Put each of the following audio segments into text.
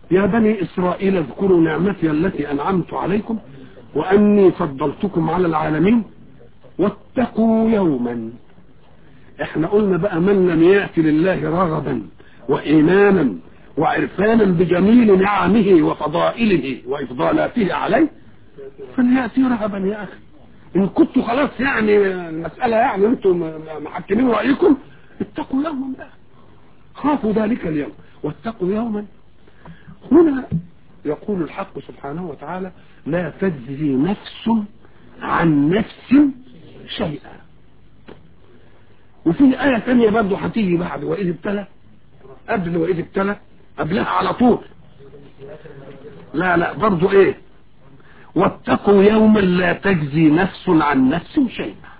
يا بني إسرائيل اذكروا نعمتي التي أنعمت عليكم وأني فضلتكم على العالمين واتقوا يوما احنا قلنا بقى من لم يأتي لله رغبا وإيمانا وعرفانا بجميل نعمه وفضائله وإفضالاته عليه فليأتي رغبا يا أخي إن كنتوا خلاص يعني المسألة يعني أنتم محكمين رأيكم اتقوا يوما بقى خافوا ذلك اليوم واتقوا يوما هنا يقول الحق سبحانه وتعالى لا تجزي نفس عن نفس شيئا وفي آية ثانية برضه هتيجي بعد وإذ ابتلى قبل وإذ ابتلى قبلها على طول لا لا برضه إيه واتقوا يوما لا تجزي نفس عن نفس شيئا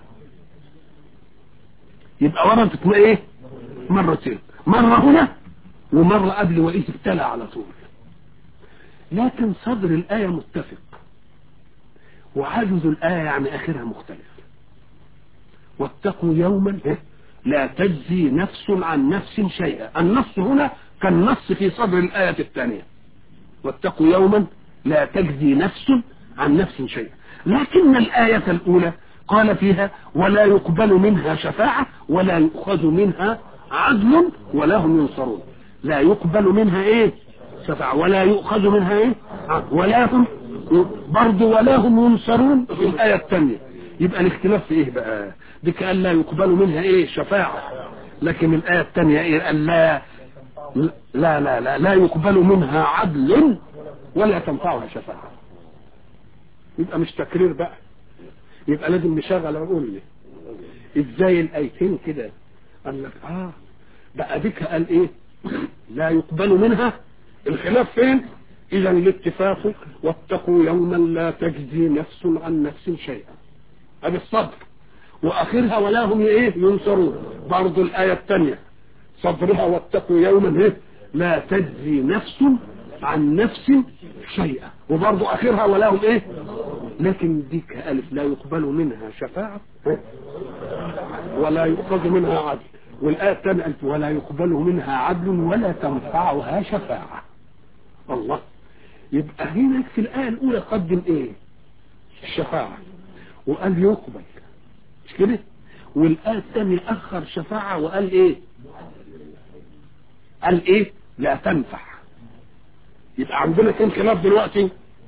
يبقى وردت ايه مرتين مرة هنا ومرة قبل وإذ ابتلى على طول لكن صدر الآية متفق وعجز الآية يعني آخرها مختلف واتقوا يوما لا تجزي نفس عن نفس شيئا النص هنا كالنص في صدر الآية الثانية واتقوا يوما لا تجزي نفس عن نفس شيئا لكن الآية الأولى قال فيها ولا يقبل منها شفاعة ولا يؤخذ منها عدل ولا هم ينصرون لا يقبل منها ايه شفاعة ولا يؤخذ منها ايه ولا هم برضه ولا هم ينصرون في الآية الثانية يبقى الاختلاف في ايه بقى دي قال لا يقبل منها ايه شفاعة لكن الآية الثانية ايه قال لا لا لا لا لا يقبل منها عدل ولا تنفعها شفاعة يبقى مش تكرير بقى يبقى لازم نشغل عقولنا ازاي الايتين كده قال لك اه بقى ديك قال ايه لا يقبل منها الخلاف فين اذا الاتفاق واتقوا يوما لا تجزي نفس عن نفس شيئا ادي الصدر واخرها ولا هم ايه ينصرون برضه الايه الثانيه صدرها واتقوا يوما ايه لا تجزي نفس عن نفس شيئا وبرضه اخرها ولا هم ايه لكن ديك الف لا يقبل منها شفاعه ولا يؤخذ منها عدل والآية الثانية قالت ولا يقبل منها عدل ولا تنفعها شفاعة الله يبقى هنا في الآية الأولى قدم إيه الشفاعة وقال يقبل مش كده والآية الثانية أخر شفاعة وقال إيه قال إيه لا تنفع يبقى عندنا كم خلاف دلوقتي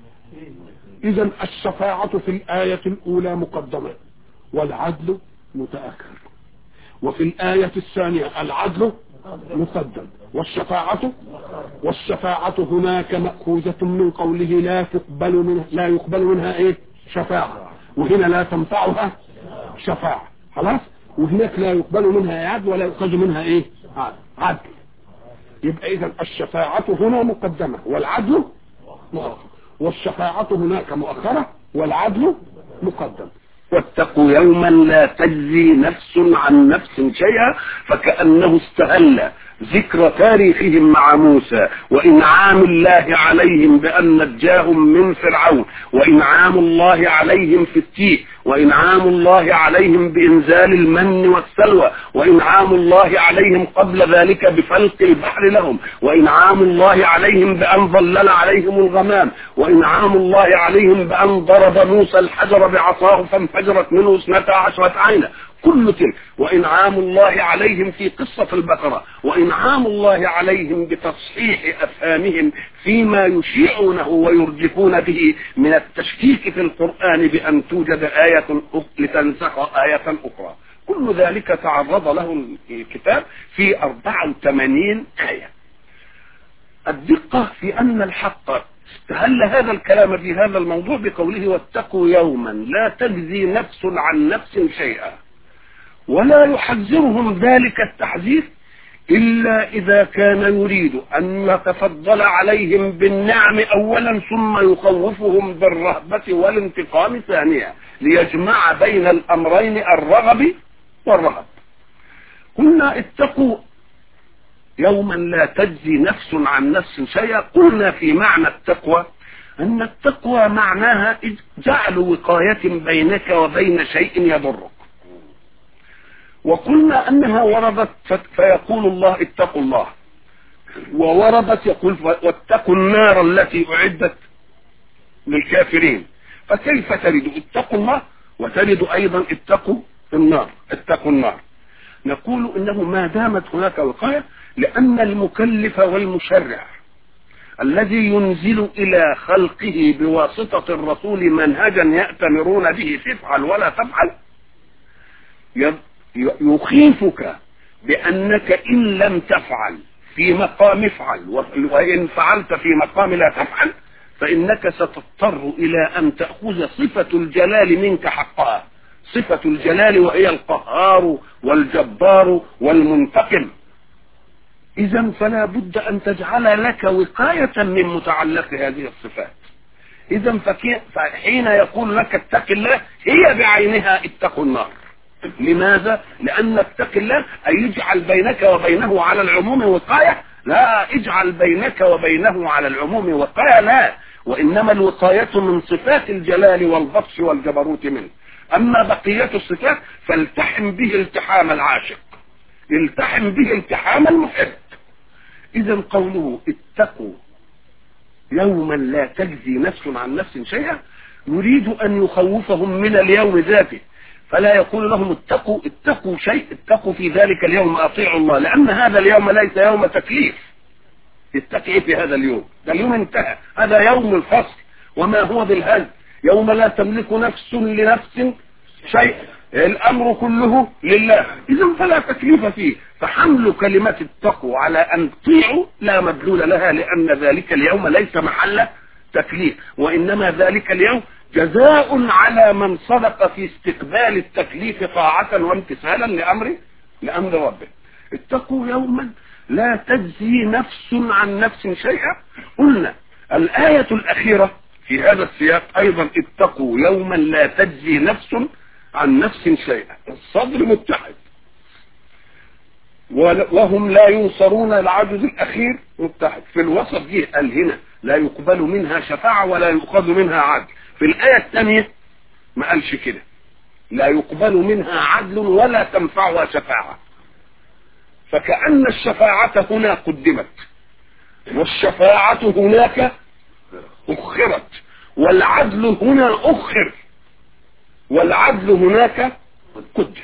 إذا الشفاعة في الآية الأولى مقدمة والعدل متأخر وفي الآية الثانية العدل مقدم والشفاعة والشفاعة هناك مأخوذة من قوله لا تقبل منها لا يقبل منها ايه شفاعة وهنا لا تنفعها شفاعة خلاص وهناك لا يقبل منها عدل ولا يؤخذ منها ايه عدل يبقى اذا الشفاعة هنا مقدمة والعدل مؤخر والشفاعة هناك مؤخرة والعدل مقدم واتقوا يوما لا تجزي نفس عن نفس شيئا فكأنه استهل ذكر تاريخهم مع موسى وإنعام الله عليهم بأن نجاهم من فرعون وإنعام الله عليهم في التيه وإنعام الله عليهم بإنزال المن والسلوى وإنعام الله عليهم قبل ذلك بفلق البحر لهم وإنعام الله عليهم بأن ظلل عليهم الغمام وإنعام الله عليهم بأن ضرب موسى الحجر بعصاه فانفجرت منه اثنتا عشرة عينا كل تلك وإنعام الله عليهم في قصة البقرة وإنعام الله عليهم بتصحيح أفهامهم فيما يشيعونه ويرجفون به من التشكيك في القرآن بأن توجد آية لتنسخ آية أخرى كل ذلك تعرض له الكتاب في 84 آية الدقة في أن الحق استهل هذا الكلام في هذا الموضوع بقوله واتقوا يوما لا تجزي نفس عن نفس شيئا ولا يحذرهم ذلك التحذير إلا إذا كان يريد أن يتفضل عليهم بالنعم أولا ثم يخوفهم بالرهبة والانتقام ثانيا ليجمع بين الأمرين الرغب والرهب قلنا اتقوا يوما لا تجزي نفس عن نفس شيئا قلنا في معنى التقوى أن التقوى معناها جعل وقاية بينك وبين شيء يضرك وقلنا انها وردت فيقول الله اتقوا الله ووردت يقول واتقوا النار التي أعدت للكافرين فكيف ترد اتقوا الله وترد أيضا اتقوا النار اتقوا النار نقول إنه ما دامت هناك وقاية لأن المكلف والمشرع الذي ينزل إلى خلقه بواسطة الرسول منهجا يأتمرون به تفعل ولا تفعل يخيفك بأنك إن لم تفعل في مقام افعل وإن فعلت في مقام لا تفعل فإنك ستضطر إلى أن تأخذ صفة الجلال منك حقها صفة الجلال وهي القهار والجبار والمنتقم إذا فلا بد أن تجعل لك وقاية من متعلق هذه الصفات إذا فحين يقول لك اتق الله هي بعينها اتقوا النار لماذا؟ لأن اتق الله أي يجعل بينك وبينه على العموم وقاية لا اجعل بينك وبينه على العموم وقاية لا وإنما الوقاية من صفات الجلال والبطش والجبروت منه أما بقية الصفات فالتحم به التحام العاشق التحم به التحام المحب إذا قوله اتقوا يوما لا تجزي نفس عن نفس شيئا يريد أن يخوفهم من اليوم ذاته فلا يقول لهم اتقوا اتقوا شيء اتقوا في ذلك اليوم اطيعوا الله لان هذا اليوم ليس يوم تكليف اتقي في هذا اليوم ده اليوم انتهى هذا يوم الفصل وما هو بالهز يوم لا تملك نفس لنفس شيء الامر كله لله اذا فلا تكليف فيه فحمل كلمة التقوى على ان تطيعوا لا مدلول لها لان ذلك اليوم ليس محل تكليف وانما ذلك اليوم جزاء على من صدق في استقبال التكليف طاعة وامتثالا لأمر لأمر ربه اتقوا يوما لا تجزي نفس عن نفس شيئا قلنا الآية الأخيرة في هذا السياق أيضا اتقوا يوما لا تجزي نفس عن نفس شيئا الصدر متحد وهم لا ينصرون العجز الأخير متحد في الوسط جه قال هنا لا يقبل منها شفاعة ولا يؤخذ منها عدل في الآية الثانية ما قالش كده لا يقبل منها عدل ولا تنفعها شفاعة فكأن الشفاعة هنا قدمت والشفاعة هناك أخرت والعدل هنا أخر والعدل هناك قدم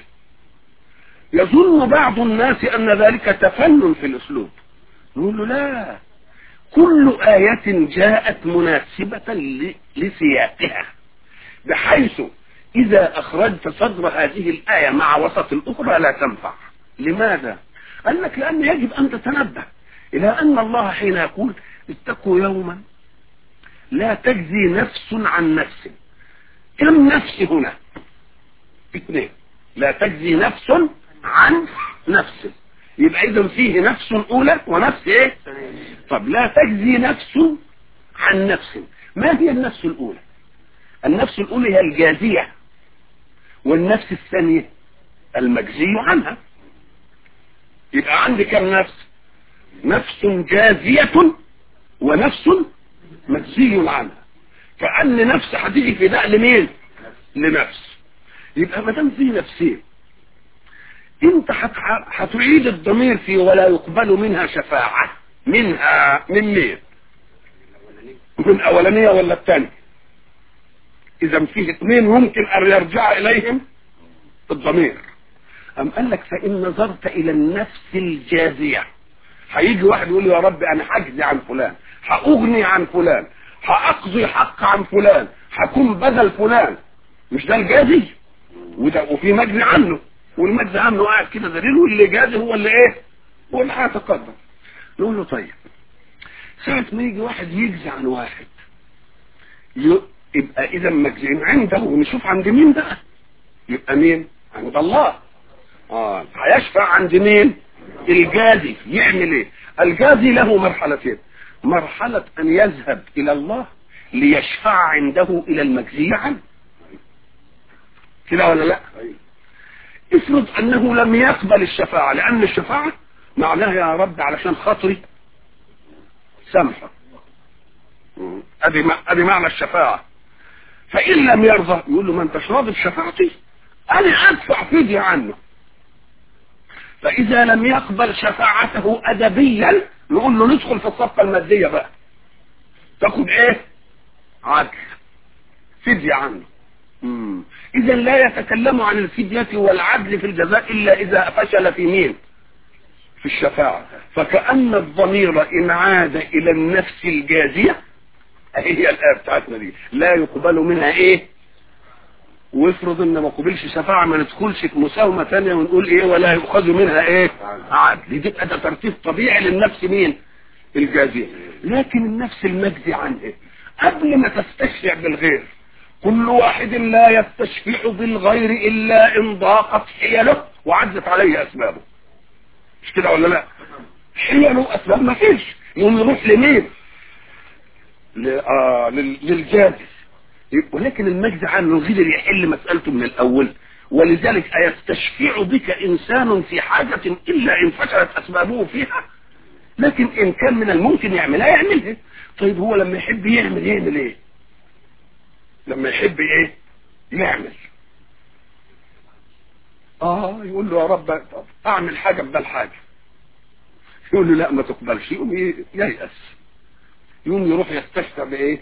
يظن بعض الناس أن ذلك تفنن في الأسلوب نقول له لا كل آية جاءت مناسبة لسياقها بحيث إذا أخرجت صدر هذه الآية مع وسط الأخرى لا تنفع لماذا؟ قال لك لأن يجب أن تتنبه إلى أن الله حين يقول اتقوا يوما لا تجزي نفس عن نفس كم نفس هنا اثنين لا تجزي نفس عن نفس يبقى اذا فيه نفس اولى ونفس ايه طب لا تجزي نفس عن نفس ما هي النفس الاولى النفس الاولى هي الجازية والنفس الثانية المجزي عنها يبقى عندي كم نفس نفس جازية ونفس مجزي عنها كأن نفس هتيجي في ده لمين لنفس يبقى ما دام في نفسين انت هتعيد الضمير في ولا يقبل منها شفاعة منها من مين من اولانية ولا الثانية اذا فيه اثنين ممكن ان يرجع اليهم الضمير ام قال لك فان نظرت الى النفس الجازية هيجي واحد يقول يا رب انا حجزي عن فلان هاغني عن فلان هاقضي حق عن فلان هكون بدل فلان مش ده الجازي وده وفي مجزي عنه والمجزي عنه قاعد كده دليل واللي جازي هو اللي ايه هو اللي هيتقدم نقول له طيب ساعة ما يجي واحد يجزي عن واحد يبقى اذا مجزين عنده ونشوف عند مين بقى يبقى مين عند الله اه هيشفع عند مين الجازي يعمل ايه الجازي له مرحلتين مرحلة ان يذهب الى الله ليشفع عنده الى المجزي عنه كده ولا لا افرض انه لم يقبل الشفاعة لان الشفاعة معناها يا رب علشان خاطري سامحه ادي ادي معنى الشفاعة فان لم يرضى يقول له ما انتش راضي بشفاعتي انا ادفع فدية عنه فاذا لم يقبل شفاعته ادبيا نقول له ندخل في الصفقة المادية بقى تاخد ايه عدل فدية عنه اذا لا يتكلم عن الفدية والعدل في الجزاء الا اذا فشل في مين في الشفاعة فكأن الضمير ان عاد الى النفس الجازية هي الآية بتاعتنا دي لا يقبل منها ايه وافرض ان ما قبلش شفاعة ما ندخلش في مساومة ثانية ونقول ايه ولا يؤخذ منها ايه عدل دي تبقى ده ترتيب طبيعي للنفس مين الجازية لكن النفس المجزي عنها قبل ما تستشفع بالغير كل واحد لا يستشفع بالغير الا ان ضاقت حيله وعزت عليه اسبابه مش كده ولا لا حيله اسباب ما فيش يوم يروح لمين ل- آه لل- للجاز ولكن المجد عنه قدر يحل مسألته من الأول ولذلك أيستشفع بك إنسان في حاجة إلا إن فشلت أسبابه فيها لكن إن كان من الممكن يعملها يعملها طيب هو لما يحب يعمل يعمل إيه لما يحب إيه يعمل آه يقول له يا رب طب أعمل حاجة بدل حاجة يقول له لا ما تقبلش يقوم ي- ييأس يقوم يروح يستشفع بإيه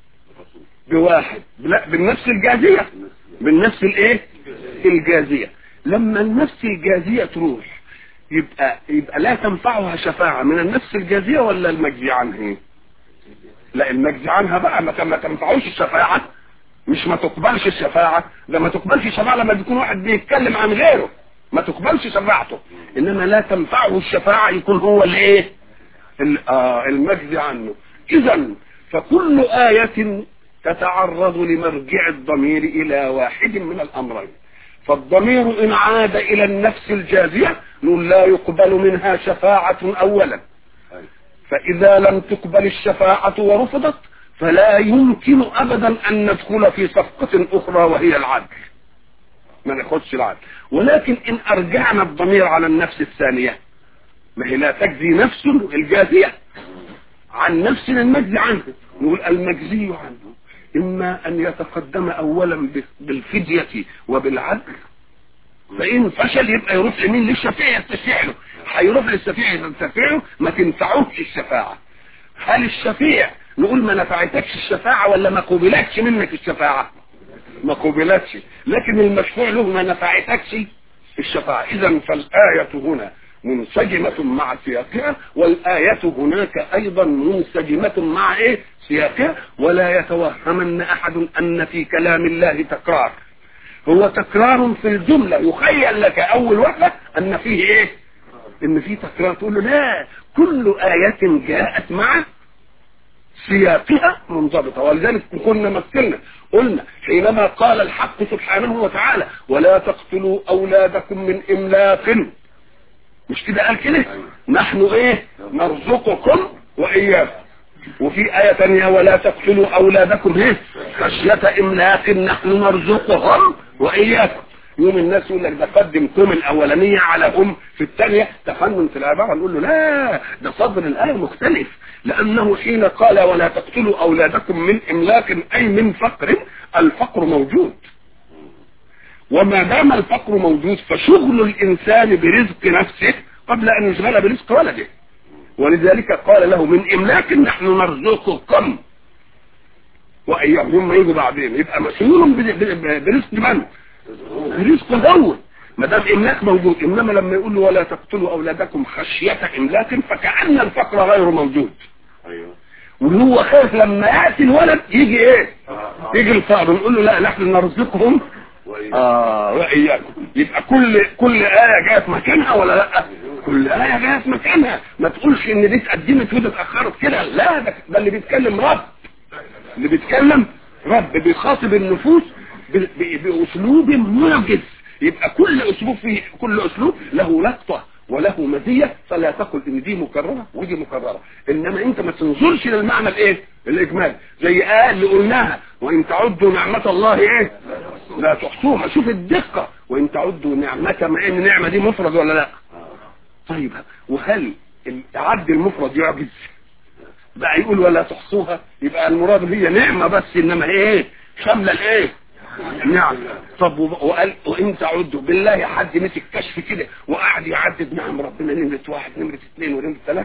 بواحد لا بالنفس الجازية بالنفس الايه الجازية لما النفس الجازية تروح يبقى يبقى لا تنفعها شفاعة من النفس الجازية ولا المجزي عنها لا المجزي عنها بقى ما ما تنفعوش الشفاعة مش ما تقبلش الشفاعة ده ما تقبلش الشفاعة لما يكون واحد بيتكلم عن غيره ما تقبلش شفاعته انما لا تنفعه الشفاعة يكون هو الايه ال- آه، المجزي عنه اذا فكل آية تتعرض لمرجع الضمير الى واحد من الامرين فالضمير ان عاد الى النفس الجازية نقول لا يقبل منها شفاعة اولا فاذا لم تقبل الشفاعة ورفضت فلا يمكن ابدا ان ندخل في صفقة اخرى وهي العدل ما ناخدش العدل ولكن ان ارجعنا الضمير على النفس الثانية ما هي لا تجزي نفس الجازية عن نفس المجزي عنه نقول المجزي عنه إما أن يتقدم أولا بالفدية وبالعدل فإن فشل يبقى يروح لمين للشفيع يستشفع له هيروح للشفيع يستشفع له ما تنفعوش الشفاعة هل الشفيع نقول ما نفعتكش الشفاعة ولا ما قبلتش منك الشفاعة ما قبلتش لكن المشفوع له ما نفعتكش الشفاعة إذا فالآية هنا منسجمة مع سياقها والآية هناك أيضا منسجمة مع إيه سياقها ولا يتوهمن أحد أن في كلام الله تكرار هو تكرار في الجملة يخيل لك أول وقت أن فيه إيه إن فيه تكرار تقول له لا كل آية جاءت مع سياقها منضبطة ولذلك كنا مثلنا قلنا حينما قال الحق سبحانه وتعالى ولا تقتلوا أولادكم من إملاق مش كده قال كده نحن ايه نرزقكم وإياكم وفي آية تانية ولا تقتلوا أولادكم ايه خشية إملاق نحن نرزقهم وإياكم يوم الناس يقول لك ده قدم كم الأولانية على أم في الثانية تفنن في العبارة نقول له لا ده صدر الآية مختلف لأنه حين قال ولا تقتلوا أولادكم من إملاق أي من فقر الفقر موجود وما دام الفقر موجود فشغل الإنسان برزق نفسه قبل أن يشغل برزق ولده ولذلك قال له من إملاك نحن نرزقكم وإياهم هم يجوا بعدين يبقى مسؤول برزق من؟ برزق هو ما دام إملاك موجود إنما لما يقول له ولا تقتلوا أولادكم خشية إملاك فكأن الفقر غير موجود ايوه وهو خايف لما يأتي الولد يجي إيه؟ يجي الفقر نقول له لا نحن نرزقهم وإياكم. آه وإياكم يبقى كل كل آية جاية في مكانها ولا لا كل آية جاية في مكانها ما تقولش إن دي اتقدمت ودي اتأخرت كده لا ده, ده اللي بيتكلم رب اللي بيتكلم رب بيخاطب النفوس ب- ب- بأسلوب معجز يبقى كل أسلوب فيه كل أسلوب له لقطة وله مزية فلا تقل ان دي مكررة ودي مكررة انما انت ما تنظرش للمعنى الايه الاجمالي زي آية اللي قلناها وان تعدوا نعمة الله ايه لا تحصوها شوف الدقة وان تعدوا نعمة مع ان النعمة دي مفرد ولا لا طيب وهل العد المفرد يعجز بقى يقول ولا تحصوها يبقى المراد هي نعمة بس انما ايه شاملة الايه نعم طب وب- وقال وان تعدوا بالله حد مسك كشف كده وقعد يعدد نعم ربنا نمرة واحد نمرة اثنين ونمرة ثلاثة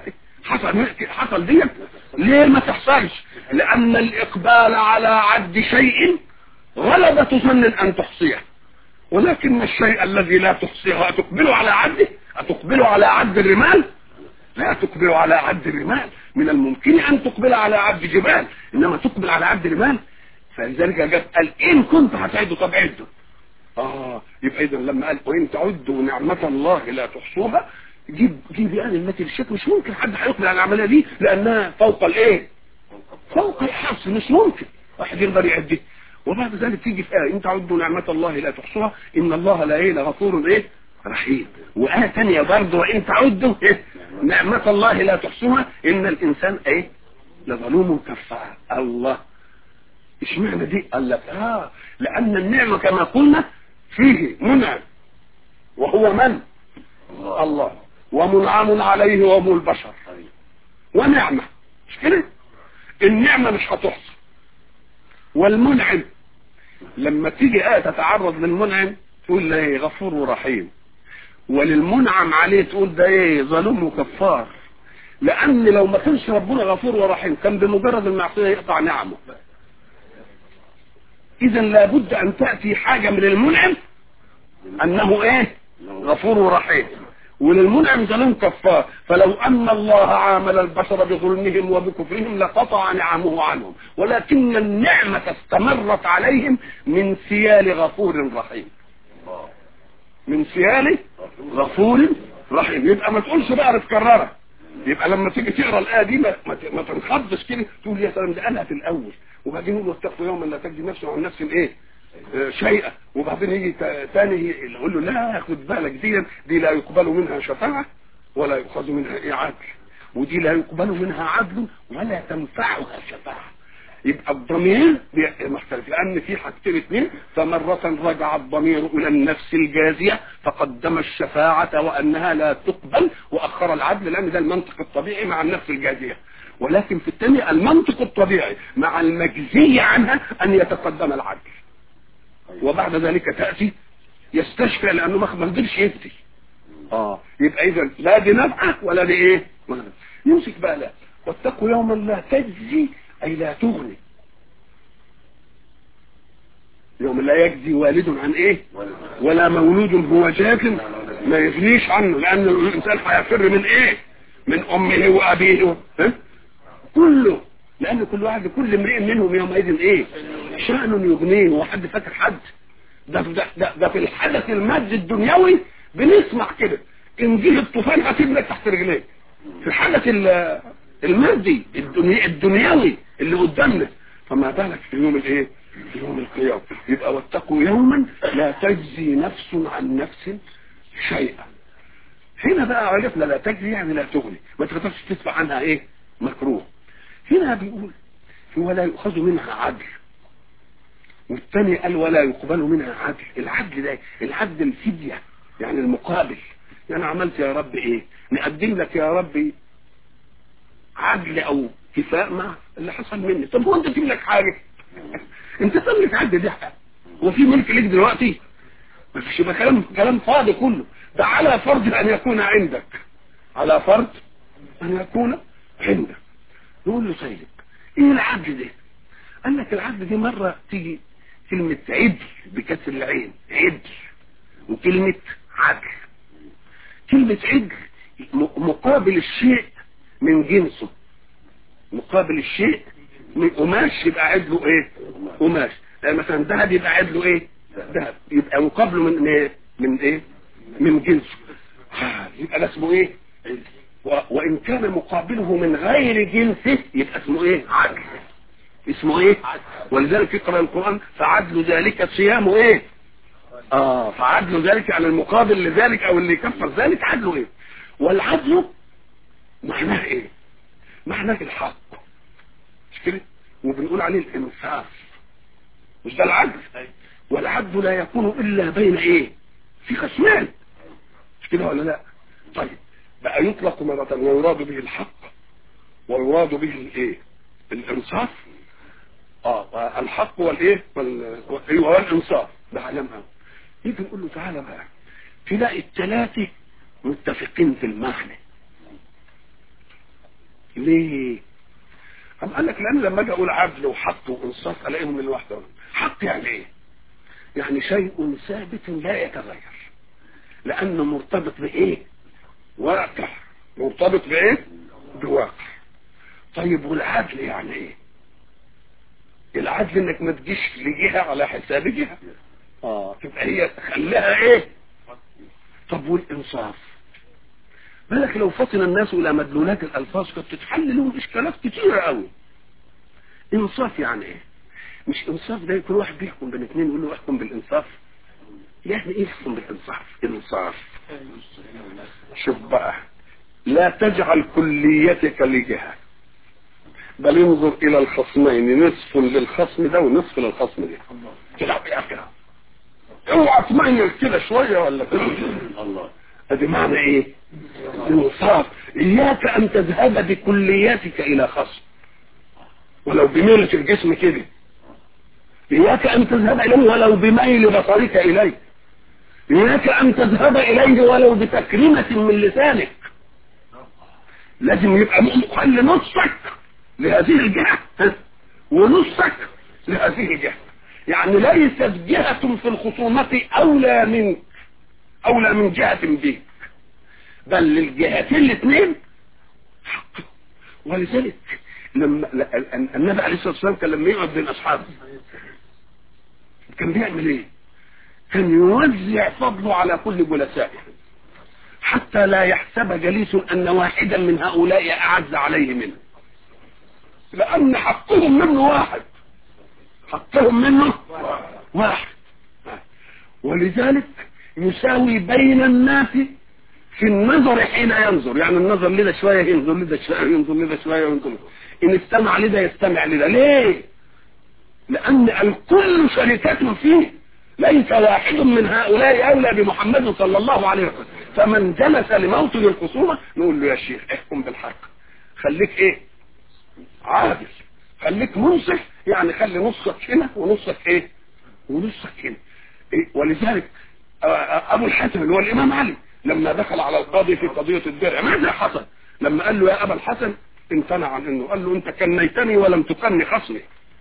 حصل حصل ديت ليه ما تحصلش لان الاقبال على عد شيء غلبة ظن ان تحصيه ولكن الشيء الذي لا تحصيه أتقبل على عده أتقبل على عد الرمال لا تقبل على عد الرمال من الممكن أن تقبل على عد جبال إنما تقبل على عد الرمال فلذلك جاب قال إن كنت هتعده طب عده آه يبقى إذا لما قال وإن تعدوا نعمة الله لا تحصوها جيب جيب يعني المثل الشك مش ممكن حد هيقبل على العملية دي لأنها فوق الإيه فوق الحصر مش ممكن واحد يقدر يعدي وبعد ذلك تيجي في آية إن تعدوا نعمة الله لا تحصوها إن الله لا إيه لغفور إيه رحيم وآية ثانية برضه وإن تعدوا إيه نعمة الله لا تحصوها إن الإنسان إيه لظلوم كفار الله اشمعنى دي قال لك آه لأن النعمة كما قلنا فيه منعم وهو من الله ومنعم عليه وهم البشر ونعمة مش كده النعمة مش هتحصى والمنعم لما تيجي آية تتعرض للمنعم تقول ده ايه غفور ورحيم وللمنعم عليه تقول ده ايه ظلوم وكفار لان لو ما كانش ربنا غفور ورحيم كان بمجرد المعصيه يقطع نعمه اذا لابد ان تاتي حاجه من المنعم انه ايه غفور ورحيم وللمنعم ظلم كفار فلو ان الله عامل البشر بظلمهم وبكفرهم لقطع نعمه عنهم ولكن النعمه استمرت عليهم من سيال غفور رحيم من سيال غفور رحيم يبقى ما تقولش بقى تكررها يبقى لما تيجي تقرا الايه دي ما, ما تنخضش كده تقول يا سلام ده قالها في الاول وبعدين يقول واتقوا يوما لا تجزي نفس عن نفس ايه شيئا وبعدين يجي تاني يقول له لا خد بالك دي دي لا يقبل منها شفاعة ولا يؤخذ منها ايه عدل ودي لا يقبل منها عدل ولا تنفعها شفاعة يبقى الضمير مختلف لان في حاجتين اثنين فمرة رجع الضمير الى النفس الجازية فقدم الشفاعة وانها لا تقبل واخر العدل لان ده المنطق الطبيعي مع النفس الجازية ولكن في الثانية المنطق الطبيعي مع المجزي عنها ان يتقدم العدل وبعد ذلك تأتي يستشفى لأنه ما قدرش يفتي اه يبقى إذا لا دي نفعة ولا دي إيه يمسك بقى لا واتقوا يوما لا تجزي أي لا تغني يوم لا يجزي والد عن إيه ولا مولود هو جاك ما يغنيش عنه لأن الإنسان هيفر من إيه من أمه وأبيه ها؟ كله لأن كل واحد كل امرئ منهم يومئذ إيه شأن يغنيه هو حد فاكر حد ده, ده, ده, ده في الحدث المادي الدنيوي بنسمع كده ان جه الطوفان هتبلك تحت رجليك في الحدث المادي الدنيا الدنيوي اللي قدامنا فما بالك في يوم الايه في يوم القيامه يبقى واتقوا يوما لا تجزي نفس عن نفس شيئا هنا بقى عرفنا لا تجزي يعني لا تغني ما تقدرش تدفع عنها ايه مكروه هنا بيقول ولا يؤخذ منها عدل والثاني قال ولا يقبل منها عدل العدل ده العدل الفدية يعني المقابل يعني عملت يا رب ايه نقدم لك يا رب عدل او كفاء مع اللي حصل مني طب هو انت تملك حاجة انت تملك عدل دي هو في ملك ليك دلوقتي ما فيش يبقى كلام كلام فاضي كله ده على فرض ان يكون عندك على فرض ان يكون عندك نقول له طيب ايه العدل ده قال لك العدل دي مرة تيجي كلمة عدل بكسر العين عدل وكلمة عدل كلمة عدل مقابل الشيء من جنسه مقابل الشيء من قماش يبقى عدله ايه قماش يعني مثلا ذهب يبقى عدله ايه ذهب يبقى مقابله من ايه من ايه من جنسه يبقى ده اسمه ايه وان كان مقابله من غير جنسه يبقى اسمه ايه عدل اسمه ايه ولذلك يقرأ القرآن فعدل ذلك صيامه ايه اه فعدل ذلك على المقابل لذلك او اللي يكفر ذلك عدله ايه والعدل معناه ايه معناه الحق مش كده وبنقول عليه الانصاف مش ده العدل والعدل لا يكون الا بين ايه في خصمان مش كده ولا لا طيب بقى يطلق مرة ويراد به الحق ويراد به الايه الانصاف اه الحق والايه والانصاف ده علمها يجي نقول له تعالى بقى تلاقي الثلاثه متفقين في المعنى ليه أم قال لك لان لما اجي اقول عدل وحق وانصاف الاقيهم من واحده حق يعني ايه يعني شيء ثابت لا يتغير لانه مرتبط بايه واقع مرتبط بايه بواقع طيب والعدل يعني ايه العدل انك ما تجيش لجهه على حساب جهه اه تبقى هي خليها ايه طب والانصاف بالك لو فطن الناس الى مدلولات الالفاظ كانت تتحل لهم اشكالات كتيره قوي انصاف يعني ايه مش انصاف ده يكون واحد بيحكم بين اثنين يقول له احكم بالانصاف يعني ايه يحكم بالانصاف انصاف شوف بقى لا تجعل كليتك لجهه بل انظر الى الخصمين نصف للخصم ده ونصف للخصم ده كده يا كده اوعى تميز كده شويه ولا كده الله ادي معنى ايه انصاف اياك ان تذهب بكلياتك الى خصم ولو بميلة الجسم كده اياك ان تذهب اليه ولو بميل بصرك اليه اياك ان تذهب اليه ولو بتكريمة من لسانك لازم يبقى خلي نصك لهذه الجهة ونصك لهذه الجهة يعني ليست جهة في الخصومة أولى من أولى من جهة بك بل للجهتين الاثنين حق ولذلك لما النبي عليه الصلاة والسلام كان لما يقعد بين أصحابه كان بيعمل ايه كان يوزع فضله على كل جلسائه حتى لا يحسب جليس أن واحدا من هؤلاء أعز عليه منه لأن حقهم منه واحد حقهم منه واحد ولذلك يساوي بين الناس في النظر حين ينظر يعني النظر لده شوية ينظر لده شوية ينظر لده شوية ينظر إن استمع لده يستمع لده ليه لأن الكل شركة فيه ليس واحد من هؤلاء أولى بمحمد صلى الله عليه وسلم فمن جلس لموطن الخصومة نقول له يا شيخ احكم بالحق خليك ايه عادل خليك منصف يعني خلي نصك هنا ونصك ايه ونصك هنا إيه؟ ولذلك ابو الحسن اللي هو الامام علي لما دخل على القاضي في قضية الدرع ماذا حصل لما قال له يا ابا الحسن امتنع عن انه قال له انت كنيتني ولم تكني خصمي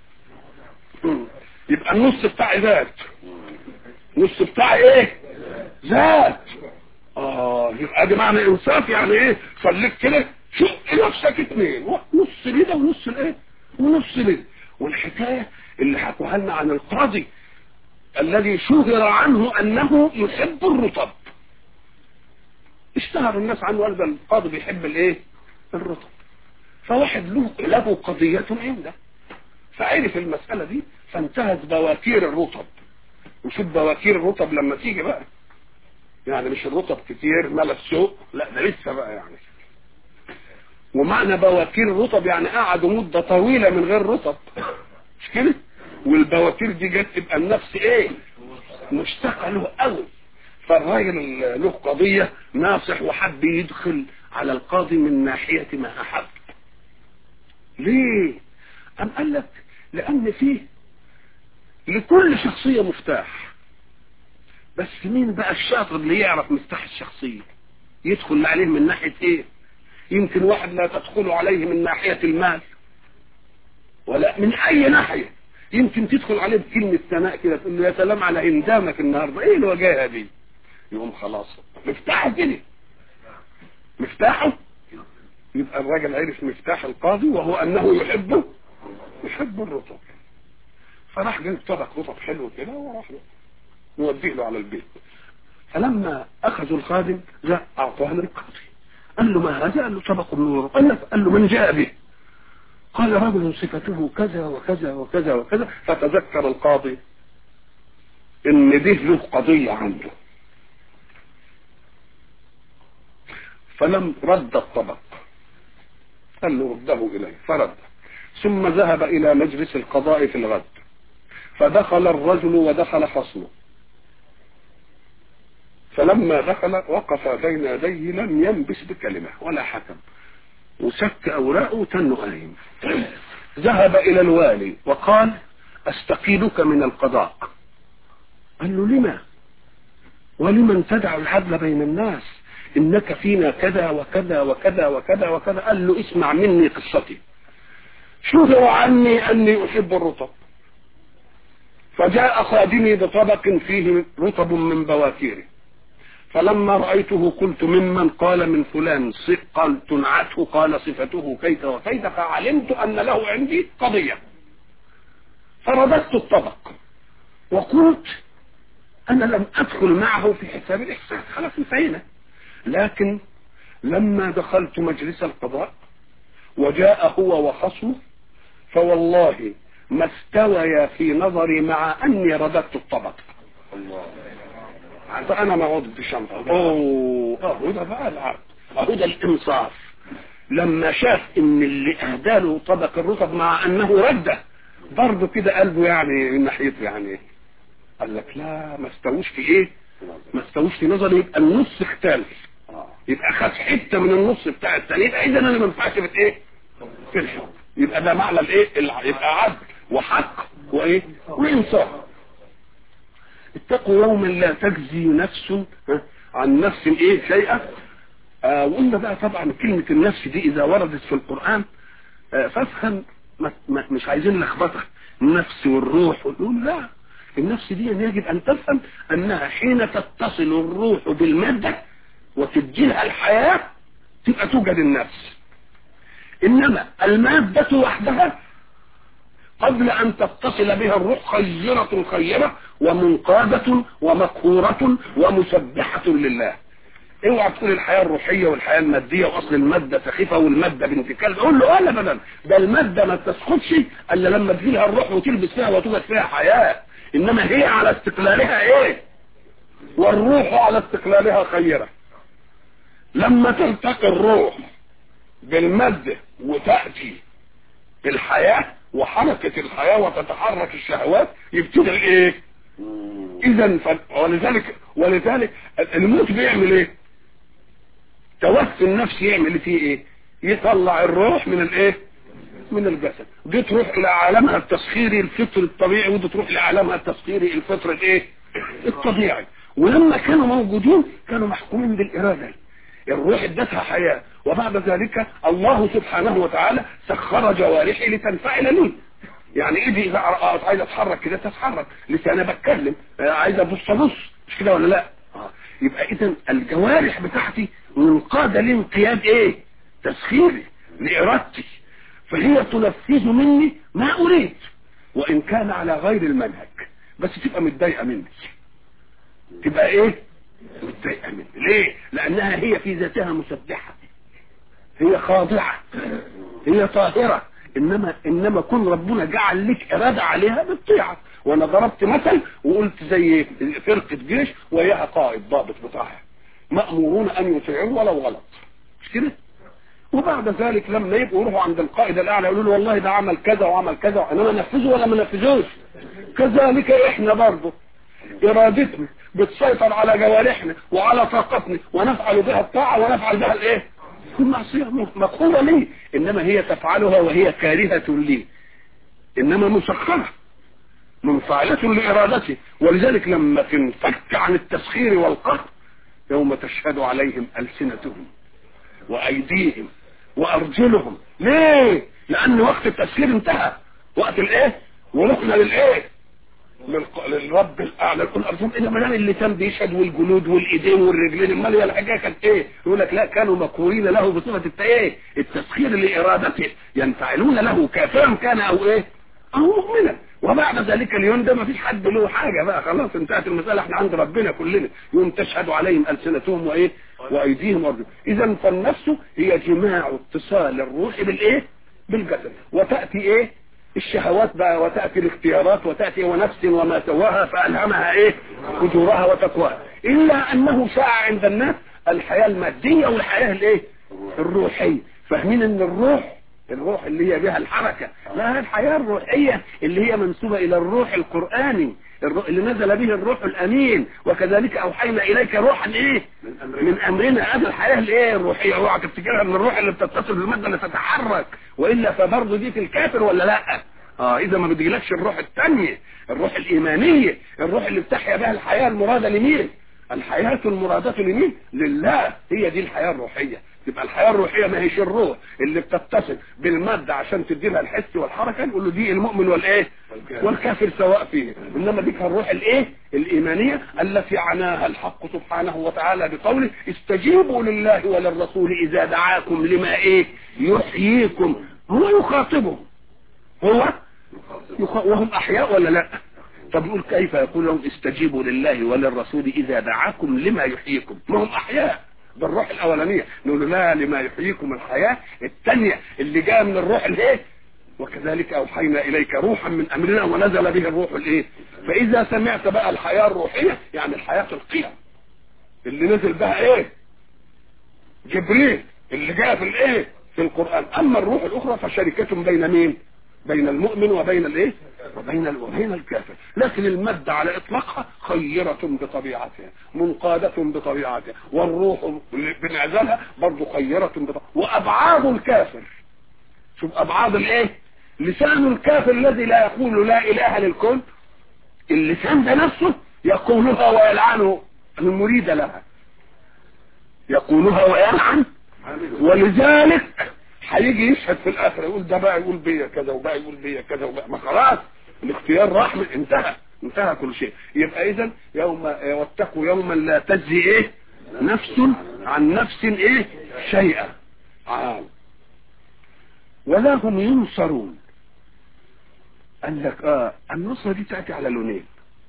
يبقى النص بتاعي ذات نص بتاعي ايه ذات اه يبقى دي معنى انصاف يعني ايه خليك كده شق نفسك اتنين نص لده ونص الايه ونص لده والحكاية اللي حكوها لنا عن القاضي الذي شهر عنه انه يحب الرطب اشتهر الناس عنه قال ده القاضي بيحب الايه الرطب فواحد له له قضية عنده فعرف المسألة دي فانتهت بواكير الرطب وشوف بواكير الرطب لما تيجي بقى يعني مش الرطب كتير ملا السوق لا ده لسه بقى يعني ومعنى بواكير الرطب يعني قعدوا مدة طويلة من غير رطب مش كده والبواكير دي جت تبقى النفس ايه مشتاقة له قوي فالراجل له قضية ناصح وحب يدخل على القاضي من ناحية ما أحب ليه أم قال لك لأن فيه لكل شخصية مفتاح بس مين بقى الشاطر اللي يعرف مفتاح الشخصية يدخل عليه من ناحية ايه يمكن واحد لا تدخل عليه من ناحية المال ولا من اي ناحية يمكن تدخل عليه بكلمة ثناء كده تقول له يا سلام على اندامك النهاردة ايه الوجاهة دي يقوم خلاص مفتاحه كده مفتاحه يبقى الراجل عرف مفتاح القاضي وهو انه يحبه يحب الرطب فراح جاب طبق رطب حلو كده وراح نوديه له على البيت فلما اخذوا الخادم جاء اعطوها للقاضي قال له ما هذا قال له طبق من الرطب قال له, قال له من جاء به قال رجل صفته كذا وكذا وكذا وكذا فتذكر القاضي ان ده له قضية عنده فلم رد الطبق قال له رده إليه فرد ثم ذهب إلى مجلس القضاء في الغد فدخل الرجل ودخل خصمه فلما دخل وقف بين يديه لم ينبس بكلمة ولا حكم وسك أوراقه تنه قايم ذهب إلى الوالي وقال أستقيلك من القضاء قال له لما ولمن تدع العدل بين الناس انك فينا كذا وكذا وكذا وكذا وكذا قال له اسمع مني قصتي شهر عني اني احب الرطب فجاء خادمي بطبق فيه رطب من بواكيره فلما رأيته قلت ممن قال من فلان قال تنعته قال صفته كيت وكيت فعلمت أن له عندي قضية فرددت الطبق وقلت أنا لم أدخل معه في حساب الإحسان خلاص انتهينا لكن لما دخلت مجلس القضاء وجاء هو وخصمه فوالله ما استويا في نظري مع أني رددت الطبق الله فأنا ما عدت بشنطة أوه أهو ده بقى العرض أهو ده الإنصاف لما شاف إن اللي أهداله طبق الرطب مع أنه رده برضه كده قلبه يعني من ناحيته يعني قال لك لا ما استووش في ايه ما استووش في نظري يبقى النص اختلف يبقى خد حته من النص بتاع الثاني يبقى اذا انا ما ينفعش في ايه في الحكم يبقى ده معنى الايه يبقى عدل وحق وايه وانصاف اتقوا يوما لا تجزي نفس عن نفس ايه شيئا آه وقلنا بقى طبعا كلمة النفس دي اذا وردت في القرآن آه فافهم ما ما مش عايزين لخبطة النفس والروح ونقول لا النفس دي يجب ان تفهم انها حين تتصل الروح بالمادة وتديلها الحياة تبقى توجد النفس انما المادة وحدها قبل ان تتصل بها الروح خيرة خيرة ومنقادة ومقهورة ومسبحة لله اوعى تقول الحياة الروحية والحياة المادية واصل المادة سخيفة والمادة بنت كلب قول له لا ابدا ده المادة ما تسقطش الا لما تجيلها الروح وتلبس فيها وتوجد فيها حياة انما هي على استقلالها ايه والروح على استقلالها خيرة لما تلتقي الروح بالمادة وتأتي الحياة وحركة الحياة وتتحرك الشهوات يبتدي ايه اذا ف... ولذلك ولذلك الموت بيعمل ايه توفي النفس يعمل فيه ايه يطلع الروح من الايه من الجسد دي تروح الى عالمها التسخيري الفطري الطبيعي ودي تروح لعالمها التسخيري الفطري الايه الطبيعي ولما كانوا موجودين كانوا محكومين بالاراده الروح ادتها حياه وبعد ذلك الله سبحانه وتعالى سخر جوارحي لتنفعل لي يعني ايدي اذا عايز اتحرك كده تتحرك لساني بتكلم عايز ابص ابص مش كده ولا لا آه. يبقى اذا الجوارح بتاعتي منقاده لانقياد ايه تسخيري لارادتي فهي تنفذ مني ما اريد وان كان على غير المنهج بس تبقى متضايقه مني تبقى ايه متضايقه مني ليه لانها هي في ذاتها مسبحه هي خاضعه هي طاهره انما انما كن ربنا جعل لك اراده عليها بالطيعه وانا ضربت مثل وقلت زي فرقه جيش وياها قائد ضابط بتاعها مامورون ان يطيعوا ولو غلط مش كده وبعد ذلك لما يبقوا يروحوا عند القائد الاعلى يقولوا له والله ده عمل كذا وعمل كذا انما نفذه ولا ما نفذوش كذلك احنا برضه ارادتنا بتسيطر على جوارحنا وعلى طاقتنا ونفعل بها الطاعه ونفعل بها الايه المعصيه مقهوره لي انما هي تفعلها وهي كارهه لي انما مسخره منفعلة لإرادته ولذلك لما تنفك عن التسخير والقهر يوم تشهد عليهم ألسنتهم وأيديهم وأرجلهم ليه؟ لأن وقت التسخير انتهى وقت الإيه؟ ورحنا للإيه؟ للرب الأعلى يقول أرجلهم إذا ما دام اللسان بيشهد والجلود والإيدين والرجلين أمال هي الحاجة كانت إيه؟ يقول لك لا كانوا مقهورين له بصفة التإيه؟ التسخير لإرادته ينفعلون له كافرا كان أو إيه؟ أو مؤمنا وبعد ذلك اليوم ده ما فيش حد له حاجة بقى خلاص انتهت المسألة احنا عند ربنا كلنا يوم تشهد عليهم ألسنتهم وإيه وأيديهم وأرجلهم إذا فالنفس هي جماع اتصال الروح بالإيه بالجسد وتأتي إيه الشهوات بقى وتأتي الاختيارات وتأتي ونفس وما سواها فألهمها إيه فجورها وتقواها إلا أنه شاع عند الناس الحياة المادية والحياة الإيه الروحية فاهمين ان الروح الروح اللي هي بها الحركة لا الحياة الروحية اللي هي منسوبة إلى الروح القرآني الروح اللي نزل به الروح الأمين وكذلك أوحينا إليك روحا إيه من أمرنا هذا الحياة الإيه الروحية اوعى تفتكرها من الروح اللي بتتصل بالمادة اللي تتحرك وإلا فبرضه دي في الكافر ولا لا اه اذا ما بتجيلكش الروح الثانية الروح الايمانية الروح اللي بتحيا بها الحياة المرادة لمين الحياة المرادة لمين لله هي دي الحياة الروحية تبقى الحياة الروحية ما هيش الروح اللي بتتصل بالمادة عشان تدي لها الحس والحركة نقول له دي المؤمن والايه والكافر سواء فيه انما دي كان الروح الايه الايمانية التي عناها الحق سبحانه وتعالى بقوله استجيبوا لله وللرسول اذا دعاكم لما ايه يحييكم هو يخاطبهم هو يخ... وهم احياء ولا لا طب يقول كيف يقول لهم استجيبوا لله وللرسول اذا دعاكم لما يحييكم ما هم احياء بالروح الاولانيه نقول لا لما يحييكم الحياه الثانيه اللي جايه من الروح الايه وكذلك اوحينا اليك روحا من امرنا ونزل به الروح الايه فاذا سمعت بقى الحياه الروحيه يعني الحياه القيم اللي نزل بها ايه جبريل اللي جاء في الايه في القران اما الروح الاخرى فشركه بين مين بين المؤمن وبين الايه وبين وبين الكافر لكن المادة على اطلاقها خيرة بطبيعتها منقادة بطبيعتها والروح بنعزلها برضه خيرة بطبيعتها وابعاد الكافر شوف ابعاد الايه لسان الكافر الذي لا يقول لا اله للكل اللسان ده نفسه يقولها ويلعنه المريد لها يقولها ويلعن ولذلك هيجي يشهد في الاخره يقول ده بقى يقول بيا كذا وبقى يقول بيا كذا وبقى ما خلاص الاختيار راح من انتهى انتهى كل شيء يبقى اذا يوم واتقوا يوما لا تجزي ايه نفس عن نفس ايه شيئا عام ولا هم ينصرون قال لك اه النصرة دي تأتي على لونين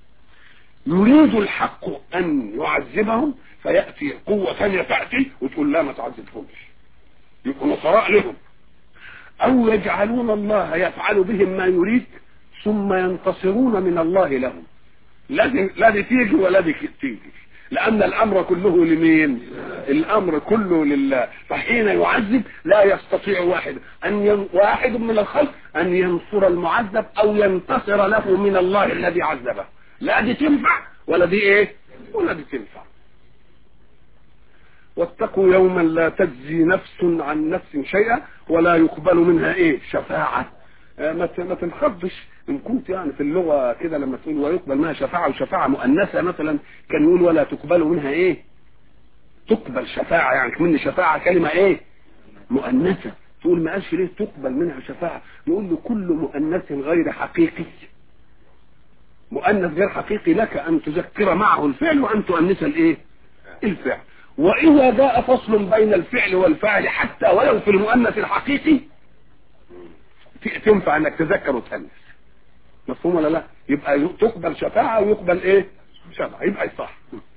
يريد الحق ان يعذبهم فيأتي قوة ثانية تأتي وتقول لا ما تعذبهمش يبقوا نصراء لهم او يجعلون الله يفعل بهم ما يريد ثم ينتصرون من الله لهم لا دي تيجي ولا دي تيجي لان الامر كله لمين الامر كله لله فحين يعذب لا يستطيع واحد ان ين... واحد من الخلق ان ينصر المعذب او ينتصر له من الله الذي عذبه لا دي تنفع ولا دي ايه ولا دي تنفع واتقوا يوما لا تجزي نفس عن نفس شيئا ولا يقبل منها ايه شفاعة آه ما ما تنخضش ان كنت يعني في اللغة كده لما تقول ويقبل منها شفاعة وشفاعة مؤنثة مثلا كان يقول ولا تقبل منها ايه تقبل شفاعة يعني من شفاعة كلمة ايه مؤنثة تقول ما قالش ليه تقبل منها شفاعة نقول له كل مؤنث غير حقيقي مؤنث غير حقيقي لك ان تذكر معه الفعل وان تؤنث الايه الفعل واذا جاء فصل بين الفعل والفاعل حتى ولو في المؤنث الحقيقي تنفع انك تذكر وتأنث مفهوم ولا لا يبقى تقبل شفاعة ويقبل ايه شفاعة يبقى صح